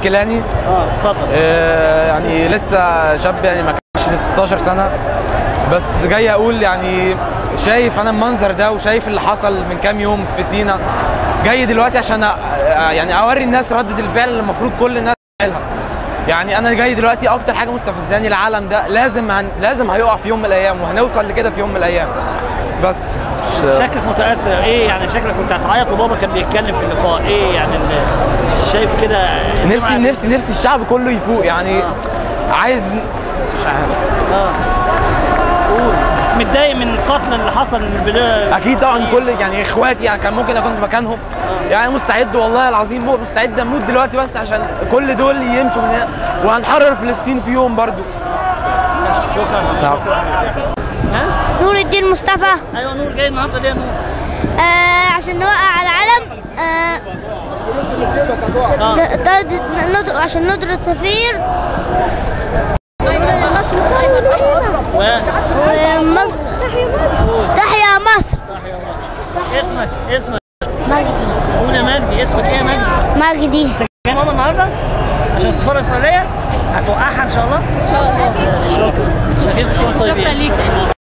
الكيلاني اه اتفضل آه، يعني لسه شاب يعني ما كانش 16 سنه بس جاي اقول يعني شايف انا المنظر ده وشايف اللي حصل من كام يوم في سينا جاي دلوقتي عشان أ- يعني اوري الناس ردة الفعل اللي المفروض كل الناس تعملها يعني انا جاي دلوقتي اكتر حاجه مستفزاني العالم ده لازم هن... لازم هيقع في يوم من الايام وهنوصل لكده في يوم من الايام بس شكلك متاثر ايه يعني شكلك كنت هتعيط وبابا كان بيتكلم في اللقاء ايه يعني ال- شايف كده نفسي نفسي نفسي الشعب كله يفوق يعني عايز مش عارف اه قول متضايق من القتل اللي حصل من البدايه اكيد طبعا كل يعني اخواتي يعني كان ممكن اكون في مكانهم يعني مستعد والله العظيم مو- مستعد اموت دلوقتي بس عشان كل دول يمشوا من هنا وهنحرر فلسطين في يوم برضو شكرا شكرا ها نور الدين مصطفى ايوه نور جاي النهارده ليه يا نور آه عشان نوقع العلم آه اه طرد ندر عشان ندرة سفير و... ومصر تحيا مصر اسمك اسمك مجدي قول يا مجدي اسمك ايه يا مجدي مجدي جاي ماما النهارده عشان السفاره الاسرائيليه هتوقعها ان شاء الله ان شاء الله شكرا شكرا شكرا ليك